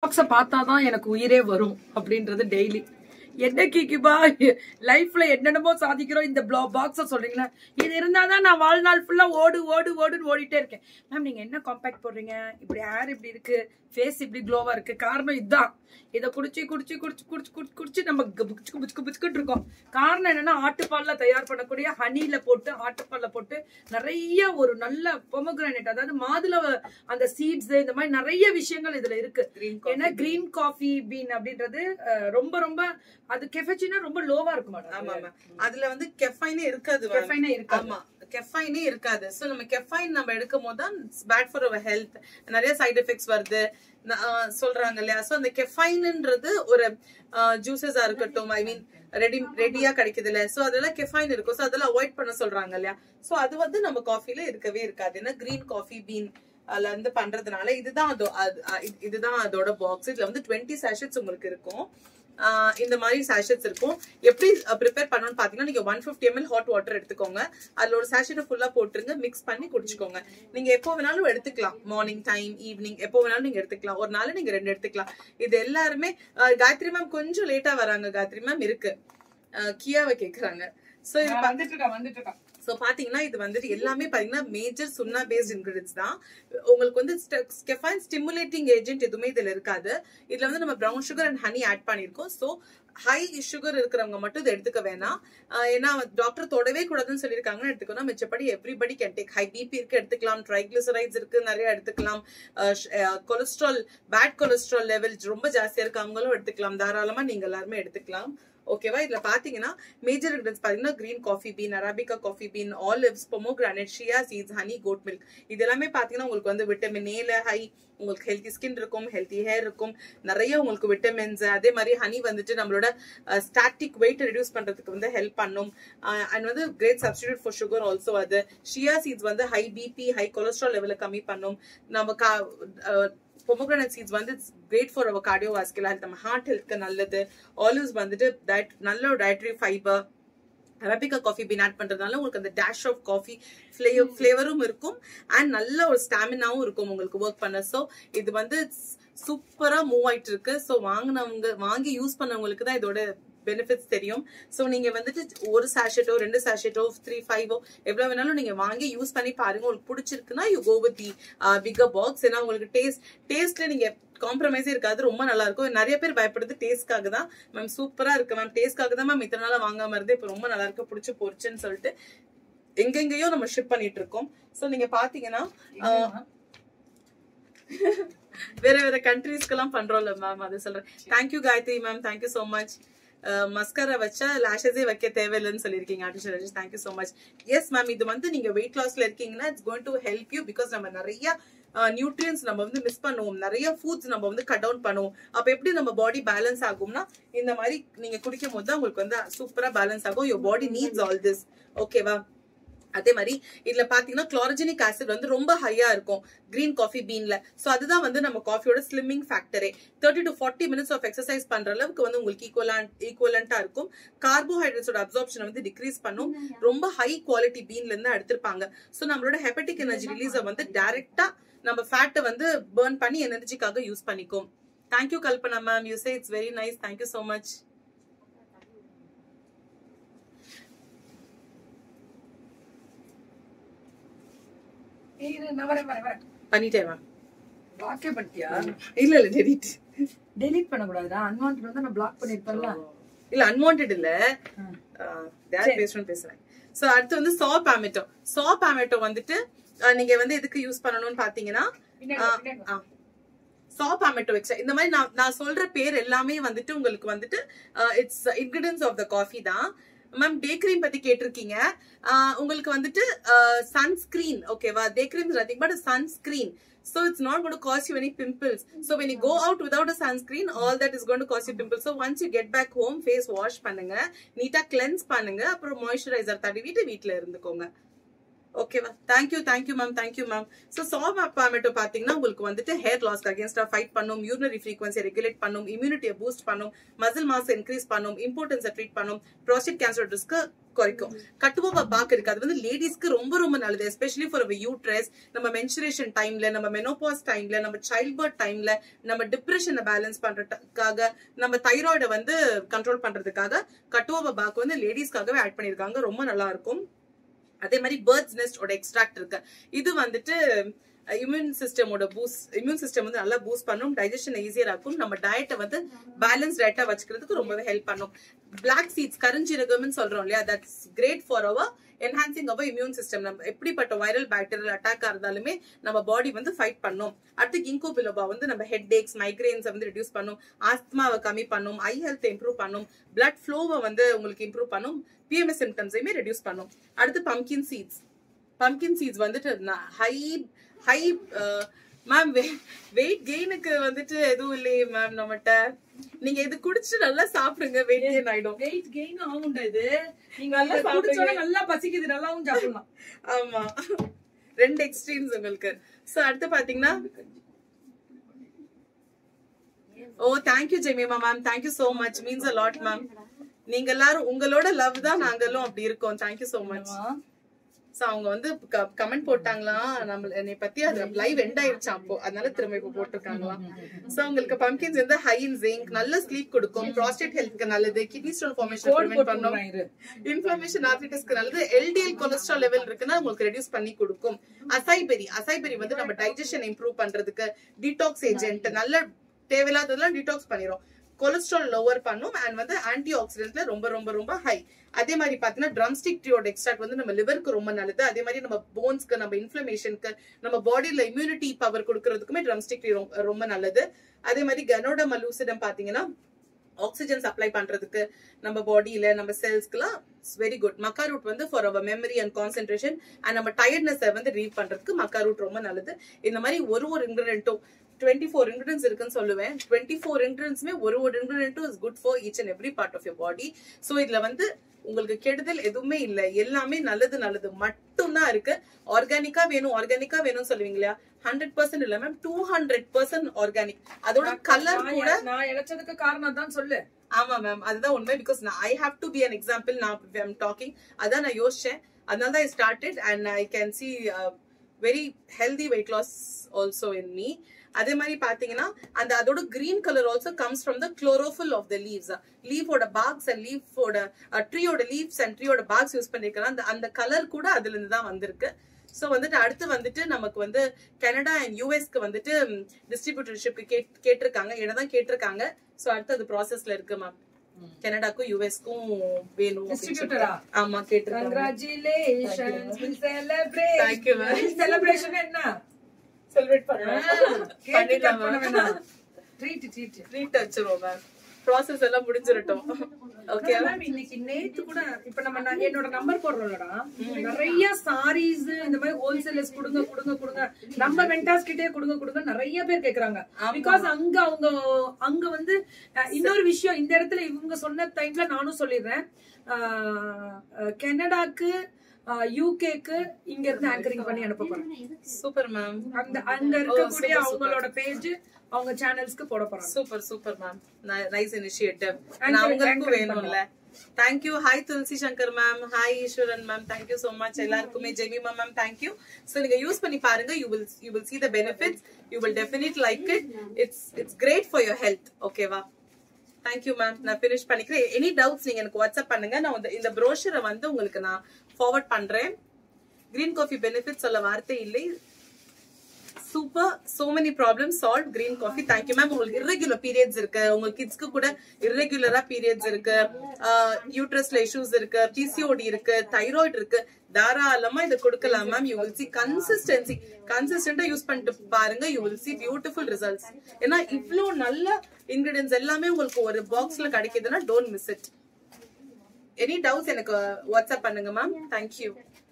பாக்ஸ பார்த்தாதான் எனக்கு உயிரே வரும் அப்படின்றது டெய்லி என்ன கிக்கிபா லைஃப்ல என்னென்னமோ சாதிக்கிறோம் இந்த ப்ளா பாக்ஸ சொல்றீங்களா இது இருந்தாதான் நான் வாழ்நாள் ஃபுல்லா ஓடு ஓடு ஓடுன்னு ஓடிட்டே இருக்கேன் மேம் நீங்க என்ன காம்பேக்ட் போடுறீங்க இப்படி ஹேர் இப்படி இருக்கு ஃபேஸ் இப்படி க்ளோவா இருக்கு காரணம் இதுதான் இதை குடிச்சு குடிச்சு குடிச்சு குடிச்சு குடிச்சு குடிச்சு நம்ம புச்சுக்கு புச்சுக்கு புச்சுக்கிட்டு இருக்கோம் காரணம் என்னன்னா ஆட்டுப்பால்ல தயார் பண்ணக்கூடிய ஹனில போட்டு ஆட்டுப்பால்ல போட்டு நிறைய ஒரு நல்ல பொமோகிரானேட் அதாவது மாதுளை அந்த சீட்ஸ் இந்த மாதிரி நிறைய விஷயங்கள் இதுல இருக்கு ஏன்னா கிரீன் காஃபி பீன் அப்படின்றது அஹ், ரொம்ப ரொம்ப அது கெஃபச்சினா ரொம்ப லோவா இருக்கும் ஆமா மேடம் ஆமா அதுல வந்து கெஃபைனே இருக்காது ma'am. கெஃபைனே இருக்காது ஆமா கெஃபைனே இருக்காது சோ நம்ம கெஃபைன் நம்ம எடுக்கும் போது தான் பேட் ஃபார் அவர் ஹெல்த் நிறைய சைடு எஃபெக்ட்ஸ் வருது ந- ஆஹ் சொல்றாங்க இல்லையா சோ அந்த கெஃபைன்ன்றது ஒரு ஜூசஸா இருக்கட்டும் ஐ மீன் ரெடி ரெடியா கிடைக்குது இல்ல சோ அதெல்லாம் கெஃபைன் இருக்கும் சோ அதெல்லாம் அவாய்ட் பண்ண சொல்றாங்க இல்லையா சோ அது வந்து நம்ம காஃபில இருக்கவே இருக்காது ஏன்னா கிரீன் காஃபி பீன் அதுல வந்து பண்றதுனால இதுதான் அதோ அது- அஹ் இது- இதுதான் அதோட பாக்ஸ் இதுல வந்து டுவெண்ட்டி சாஷெட்ஸ் உங்களுக்கு இருக்கும் ஆஹ் இந்த மாதிரி சாஷெட்ஸ் இருக்கும் எப்படி ப்ரிப்பேர் பண்ணணும்னு பாத்தீங்கன்னா நீங்க one fifty ML hot water எடுத்துக்கோங்க அதுல ஒரு சாஷெட்டை ஃபுல்லா போட்டுருங்க மிக்ஸ் பண்ணி குடிச்சுக்கோங்க நீங்க எப்போ வேணாலும் எடுத்துக்கலாம் மார்னிங் டைம் ஈவினிங் எப்போ வேணாலும் நீங்க எடுத்துக்கலாம் ஒரு நாள் நீங்க ரெண்டு எடுத்துக்கலாம் இது எல்லாருமே ஆஹ் காயத்ரி மேம் கொஞ்சம் லேட்டா வராங்க காயத்ரி மேம் இருக்கு ஆஹ் கியாவை கேக்குறாங்க சோ இது பா- வந்துட்டு இருக்கா வந்துட்டு இருக்கா சோ பாத்தீங்கன்னா இது வந்துட்டு எல்லாமே பாத்தீங்கன்னா மேஜர் சுண்ணா பேஸ்ட் இன்கிரிடியன்ஸ் தான் உங்களுக்கு வந்து ஸ்கெஃபைன் ஸ்டிமுலேட்டிங் ஏஜென்ட் எதுவுமே இதுல இருக்காது இதுல வந்து நம்ம brown sugar and honey add பண்ணிருக்கோம் சோ ஹை சுகர் இருக்கிறவங்க மட்டும் இதை எடுத்துக்க வேணாம் ஆஹ் ஏன்னா டாக்டர் தொடவே கூடாதுன்னு சொல்லியிருக்காங்கன்னு எடுத்துக்கணும் மிச்சப்படி everybody can take high BP இருக்கு எடுத்துக்கலாம் ட்ரைக்ளிசரைட்ஸ் இருக்கு நிறைய எடுத்துக்கலாம் கொலஸ்ட்ரால் பேட் கொலஸ்ட்ரால் லெவல் ரொம்ப ஜாஸ்தியா இருக்கு அவங்களும் எடுத்துக்கலாம் தாராளமா நீங்க எல்லாருமே எடுத்துக்கலாம் ஓகேவா இதுல பாத்தீங்கன்னா மேஜர் இன்கிரிடியன்ஸ் பாத்தீங்கன்னா green coffee bean arabica coffee bean olives pomegranate chia seeds honey goat milk இது எல்லாமே பாத்தீங்கன்னா உங்களுக்கு வந்து விட்டமின் ஏல ஹை உங்களுக்கு ஹெல்த்தி ஸ்கின் இருக்கும் ஹெல்த்தி ஹேர் இருக்கும் நிறைய உங்களுக்கு விட்டமின்ஸ் அதே மாதிரி ஹனி வந்துட்டு நம்மளோட ஸ்டாட்டிக் வெயிட் ரெடியூஸ் பண்றதுக்கு வந்து ஹெல்ப் பண்ணும் அண்ட் வந்து great substitute for sugar also அது ஷியா சீட்ஸ் வந்து ஹை பிபி ஹை கொலஸ்ட்ரால் லெவலை கம்மி பண்ணும் நம்ம கா பொமோகிரானட் சீட்ஸ் வந்து great for our cardiovascular health நம்ம ஹார்ட் ஹெல்த்க்கு நல்லது ஆலிவ்ஸ் வந்துட்டு diet- நல்ல ஒரு dietary fibre arabica coffee bean add பண்றதுனால உங்களுக்கு அந்த டேஷ் ஆஃப் காஃபி ஃபிளேவரும் இருக்கும் அண்ட் நல்ல ஒரு ஸ்டாமினாவும் இருக்கும் உங்களுக்கு ஒர்க் பண்ண ஸோ இது வந்து சூப்பரா மூவ் ஆயிட்டு இருக்கு ஸோ வாங்கினவங்க வாங்கி யூஸ் பண்ணவங்களுக்கு தான் இதோட பெனிஃபிட்ஸ் தெரியும் ஸோ நீங்க வந்துட்டு ஒரு சாஷெட்டோ ரெண்டு சாஷெட்டோ த்ரீ ஃபைவோ எவ்வளவு வேணாலும் நீங்க வாங்கி யூஸ் பண்ணி பாருங்க உங்களுக்கு பிடிச்சிருக்குன்னா you go with the bigger box ஏன்னா உங்களுக்கு டேஸ்ட் டேஸ்ட்ல நீங்க காம்ப்ரமைஸே இருக்காது ரொம்ப நல்லா இருக்கும் நிறைய பேர் பயப்படுறது டேஸ்ட்காக தான் மேம் சூப்பரா இருக்கு மேம் டேஸ்ட்காக தான் மேம் இத்தனை நாளா வாங்காம இருந்தே இப்போ ரொம்ப நல்லா இருக்கு பிடிச்சி போச்சுன்னு சொல்லிட்டு எங்கெங்கேயோ நம்ம ஷிப் பண்ணிட்டு இருக்கோம் ஸோ நீங்க பாத்தீங்கன்னா ஆஹ், வேற வேற கண்ட்ரீஸ்க்கெல்லாம் பண்றோம்ல மேம் அது சொல்றேன் thank you Gayathri ma'am thank you so much mascara வச்சா லேஷஸே வைக்க தேவையில்லைன்னு சொல்லியிருக்கீங்க artificial thank you so much yes ma'am இது வந்து நீங்க வெயிட் லாஸ்ல இருக்கீங்கன்னா it's going to help you because நம்ம நிறைய நியூட்ரியன்ஸ் நம்ம வந்து மிஸ் பண்ணுவோம் நிறைய ஃபுட்ஸ் நம்ம வந்து கட் டவுன் பண்ணுவோம் அப்ப எப்படி நம்ம பாடி பேலன்ஸ் ஆகும்னா இந்த மாதிரி நீங்க குடிக்கும் போது தான் உங்களுக்கு வந்து சூப்பரா பேலன்ஸ் ஆகும் your body needs all this ஓகேவா அதே மாதிரி இதுல பாத்தீங்கன்னா குளோரஜெனிக் ஆசிட் வந்து ரொம்ப ஹையா இருக்கும் கிரீன் காஃபி பீன்ல சோ அதுதான் வந்து நம்ம காஃபியோட ஸ்லிம்மிங் ஃபேக்டரே thirty to forty minutes of exercise பண்ற அளவுக்கு வந்து உங்களுக்கு ஈக்குவலான் ஈக்குவலண்டா இருக்கும் கார்போஹைட்ரேட்ஸோட அப்சார்ப்ஷன் வந்து டிக்ரீஸ் பண்ணும் ரொம்ப ஹை குவாலிட்டி பீன்ல இருந்து எடுத்திருப்பாங்க சோ நம்மளோட ஹெப்படிக் எனர்ஜி ரிலீஸ வந்து டைரக்டா நம்ம ஃபேட்டை வந்து பேர்ன் பண்ணி எனர்ஜிக்காக யூஸ் பண்ணிக்கும் thank you Kalpana ma'am you say it's very nice thank you so much இரு, நான் வரேன் வரேன் வரேன் பண்ணிட்டேன் மேம் பிளாக்கே பண்ணிட்டியா இல்ல இல்ல டெலிட் டெலீட் பண்ணக்கூடாதுடா அன்வான்ட் வந்து நான் பிளாக் பண்ணிருப்பேன்ல இல்ல அன்வான்ட் இல்ல யார் பேசணும் பேசுறேன் சோ அடுத்து வந்து சா பாமேட்டோ சா பாமேட்டோ வந்துட்டு அஹ், நீங்க வந்து எதுக்கு யூஸ் பண்ணணும்னு பாத்தீங்கன்னா பின்னாடி, பின்னாடி. சா பாமேட்டோ எக்ஸ்ட்ரா இந்த மாதிரி நான் நான் சொல்ற பேர் எல்லாமே வந்துட்டு உங்களுக்கு வந்துட்டு it's ingredients of the coffee தான் மேம் டே கிரீம் பத்தி கேட்டிருக்கீங்க அஹ், உங்களுக்கு வந்துட்டு சன்ஸ்கிரீன் ஓகேவா day cream nothing but sunscreen So it's not going to cause you any pimples. So when you go out without a sunscreen, all that is going to cause you pimples. So once you get back home, face wash பண்ணுங்க நீட்டா cleanse பண்ணுங்க அப்புறம் moisturiser தடவிட்டு வீட்ல இருந்துக்கோங்க ஓகேவா thank you thank you ma'am thank you ma'am so saw palmetto பார்த்தீங்கன்னா உங்களுக்கு வந்துட்டு ஹேர் லாஸ்க்கு அகேன்ஸ்டா ஃபைட் பண்ணும் யூரினரி ஃப்ரீக்வன்சி ரெகுலேட் பண்ணும் இம்யூனிட்டியை பூஸ்ட் பண்ணும் மசில் மாஸ் இன்க்ரீஸ் பண்ணும் இம்பார்ட்டன்ஸை ட்ரீட் பண்ணும் ப்ராஸ்டேட் கேன்சர் ரிஸ்க்கு குறைக்கும் கட்டுவோவா பாக்கு இருக்கு அது வந்து லேடிஸ்க்கு ரொம்ப ரொம்ப நல்லது எஸ்பெஷலி ஃபார் யூட்ரஸ் நம்ம மென்சுரேஷன் டைம்ல நம்ம மெனோபாஸ் டைம்ல நம்ம சைல்ட் பர்த் டைம்ல நம்ம டிப்ரெஷனை பேலன்ஸ் பண்றதுக்காக நம்ம தைராய்டை வந்து கண்ட்ரோல் பண்றதுக்காக கட்டுவோவா பாக்கு வந்து லேடிஸ்க்காகவே ஆட் பண்ணிருக்காங்க ரொம்ப நல்லா இருக்கும் அதே மாதிரி பேர்ட்ஸ் நெஸ்டோட எக்ஸ்ட்ராக்ட் இருக்கு இது வந்துட்டு இம்யூன் சிஸ்டமோட பூஸ்ட் இம்யூன் சிஸ்டம் வந்து நல்லா பூஸ்ட் பண்ணும் டைஜஷன் ஈஸியர் ஆக்கும் நம்ம டயட்டை வந்து பேலன்ஸ் டயட்டா வச்சுக்கிறதுக்கு ரொம்பவே ஹெல்ப் பண்ணும் பிளாக் சீட்ஸ் கருஞ்சீரகம்னு சொல்றோம் இல்லையா that's great for our enhancing our immune system நம்ம எப்படிப்பட்ட வைரல் பாக்டீரியல் அட்டாக்கா இருந்தாலுமே நம்ம பாடி வந்து ஃபைட் பண்ணும் அடுத்து கிங்கோ பிலோபா வந்து நம்ம ஹெட் ஏக்ஸ் மைக்ரைன்ஸ் வந்து ரெடியூஸ் பண்ணும் ஆஸ்துமாவை கம்மி பண்ணும் ஐ ஹெல்த் இம்ப்ரூவ் பண்ணும் பிளட் ஃப்ளோவை வந்து உங்களுக்கு இம்ப்ரூவ் பண்ணும் பிஎம்எஸ் சிம்டம்ஸையுமே ரெடியூஸ் பண்ணும் அடுத்து பம்கின் சீட்ஸ் பம்கின் சீட்ஸ் வந்துட்டு ஹை ஹை மேம் வெயிட் கெயினுக்கு வந்துட்டு எதுவும் இல்லையே மேம் நம்மகிட்ட நீங்க இது குடிச்சு நல்லா சாப்பிடுங்க வெயிட் கெயின் ஆயிடும் வெயிட் கெயின் ஆகும்டா இது நீங்க நல்லா நல்லா குடிச்சோட சாப்பிடுங்க. நல்லா பசிக்குது நல்லாவும் சாப்பிடலாம் ஆமா ரெண்டு எக்ஸ்ட்ரீம்ஸ் உங்களுக்கு சோ அடுத்து பாத்தீங்கன்னா oh thank you Jemima ma'am thank you so much means a lot ma'am நீங்க எல்லாரும் உங்களோட லவ் தான் நாங்களும் அப்படி இருக்கோம் தேங்க்யூ சோ மச் சோ அவங்க வந்து கமெண்ட் போட்டாங்களா நம்ம என்னை பத்தி அது லைவ் எண்ட் ஆயிருச்சாம் அப்போ அதனால திரும்ப இப்போ போட்டிருக்காங்களாம் சோ உங்களுக்கு பம்கின்ஸ் வந்து ஹை இன் ஜிங்க் நல்ல ஸ்லீப் கொடுக்கும் ப்ராஸ்டேட் ஹெல்த்க்கு நல்லது கிட்னி ஸ்டோன் ஃபார்மேஷன் கோட் ப்ரிவென்ட் பண்ணும் போட்டு இரு இன்ஃபர்மேஷன் ஆர்த்திட்டிஸ்க்கு நல்லது எல்டிஎல் கொலஸ்ட்ரால் லெவல் இருக்குன்னா உங்களுக்கு ரெடியூஸ் பண்ணி கொடுக்கும் அசைபெரி அசைபெரி வந்து நம்ம டைஜஷன் இம்ப்ரூவ் பண்றதுக்கு டீடாக்ஸ் ஏஜென்ட் நல்ல தேவையில்லாததெல்லாம் டீடாக்ஸ் பண்ணிரும் கொலஸ்ட்ரால் லோவர் பண்ணும் அண்ட் வந்து ஆன்டி ஆக்சிடென்ட்ல ரொம்ப ரொம்ப ரொம்ப ஹை அதே மாதிரி பாத்தீங்கன்னா ட்ரம்ஸ்டிக் ட்ரீயோட எக்ஸ்ட்ராக்ட் வந்து நம்ம லிவருக்கு ரொம்ப நல்லது அதே மாதிரி நம்ம போன்ஸ்க்கு நம்ம இன்ஃபிளமேஷனுக்கு நம்ம பாடியில இம்யூனிட்டி பவர் கொடுக்கறதுக்குமே ட்ரம்ஸ்டிக் ட்ரீ ரொம்ப நல்லது அதே மாதிரி கனோட மலூசிடம் பாத்தீங்கன்னா ஆக்சிஜன் சப்ளை பண்றதுக்கு நம்ம பாடியில நம்ம செல்ஸ்க்குலாம் வெரி குட் மக்கா ரூட் வந்து for our memory and concentration and நம்ம டயர்ட்னஸ் வந்து ரீவ் பண்றதுக்கு மக்கா ரூட் ரொம்ப நல்லது இந்த மாதிரி ஒரு ஒரு இன்கிரீடியன்ட்டும் டுவெண்ட்டி ஃபோர் இன்கிரீடியன்ஸ் இருக்குன்னு சொல்லுவேன் டுவெண்ட்டி ஃபோர் இன்கிரீடியன்ஸுமே ஒரு ஒரு இன்கிரீடியன்ட்டும் is good for each and every part of your body so இதுல வந்து உங்களுக்கு கெடுதல் எதுவுமே இல்ல எல்லாமே நல்லது நல்லது மட்டும்தான் இருக்கு ஆர்கானிக்கா வேணும் ஆர்கானிக்கா வேணும்னு சொல்லுவீங்க இல்லையா ஹண்ட்ரட் பர்சன்ட் இல்ல ma'am two hundred percent organic அதோட கலர் நான் கூட எ- நான் இழைச்சதுக்கு காரணம் தான் சொல்லு ஆமா மேம் அதுதான் உண்மை because I have to be an example நான் ஐம் டாக்கிங் அதான் நான் யோசிச்சேன் அதனால தான் I started and I can see very healthy weight loss also in me அதே மாதிரி பாத்தீங்கன்னா அந்த அதோட green colour also comes from the chlorophyll of the leaves லீஃபோட பாக்ஸ் அண்ட் லீஃபோட ட்ரீயோட லீவ்ஸ் அண்ட் ட்ரீயோட பாக்ஸ் யூஸ் பண்ணிருக்கலாம் அந்த அந்த கலர் கூட அதுல இருந்து தான் வந்திருக்கு ஸோ வந்துட்டு அடுத்து வந்துட்டு நமக்கு வந்து கனடா அண்ட் யூஎஸ்க்கு வந்துட்டு டிஸ்ட்ரிபியூட்டர்ஷிப் கேட் கேட்டிருக்காங்க தான் கேட்டிருக்காங்க ஸோ அடுத்து அது ப்ராசஸ்ல இருக்கு மேம் கனடாக்கும் யூஎஸ்க்கும் வேணும் அப்படின்னு Distributor ஆ? சொல்லிட்டு. ஆமா கேட்டிருக்காங்க congratulations will celebrate Thank you, ma'am. Celebration என்ன செலிப்ரேட் ஆ, பண்ணலாம் கேக் கட் பண்ண வேணாம் ட்ரீட் ட்ரீட் ட்ரீட் வச்சிருவோம் மேம் ப்ராசஸ் எல்லாம் முடிஞ்சிரட்டும் ஓகே மேம் இன்னைக்கு நேத்து கூட இப்ப நம்ம நான் என்னோட நம்பர் போடுறோம்லடா நிறைய சாரீஸ் இந்த மாதிரி ஹோல்சேலர்ஸ் கொடுங்க கொடுங்க கொடுங்க நம்ம வெண்டாஸ் கிட்டே கொடுங்க கொடுங்க நிறைய பேர் கேக்குறாங்க பிகாஸ் அங்க அவங்க அங்க வந்து அஹ், இன்னொரு விஷயம் இந்த இடத்துல இவங்க சொன்ன டைம்ல நானும் சொல்லிடுறேன் அஹ், அஹ், கனடாக்கு யூகேக்கு இங்க இருந்து ஆங்கரிங் பண்ணி அனுப்ப போறேன் சூப்பர் மேம் அந்த அங்க இருக்கக்கூடிய super, super. அவங்களோட பேஜ் அவங்க சேனல்ஸ்க்கு போட போறாங்க super super ma'am nice initiative Anchoring, அவங்களுக்கும் anchoring வேணும்ல thank you hi Tulasi Shankar ma'am hi Eswaran ma'am thank you so much எல்லாருக்குமே ஜெமிமா மேம் தேங்க்யூ ஸோ நீங்க யூஸ் பண்ணி பாருங்க you will you will see the benefits you will definite like it it's it's great for your health ஓகேவா thank you ma'am நான் finish பண்ணிக்கிறேன் any doubts நீங்க எனக்கு WhatsApp பண்ணுங்க நான் இந்த- இந்த ப்ரோஷரை வந்து உங்களுக்கு நான் ஃபார்வர்ட் பண்றேன் கிரீன் காஃபி பெனிஃபிட் சொல்ல வார்த்தை இல்லை super so many problem solve green coffee thank you ma'am உங்களுக்கு irregular பீரியட்ஸ் இருக்கு உங்க கிட்ஸ்க்கு கூட irregular-ஆ பீரியட்ஸ் இருக்கு யூட்ரஸ்ல இஷ்யூஸ் இருக்கு பிசிஓடி இருக்கு தைராய்டு இருக்கு தாராளமா இதை கொடுக்கலாம் ma'am you will see consistency கன்சிஸ்டன்டா யூஸ் பண்ணிட்டு பாருங்க you will see beautiful results ஏன்னா இவ்ளோ நல்ல இன்கிரீடியன்ஸ் எல்லாமே உங்களுக்கு ஒரு பாக்ஸ்ல கிடைக்குதுன்னா don't miss it any doubts எனக்கு வாட்ஸ்அப் பண்ணுங்க மேம் தேங்க்யூ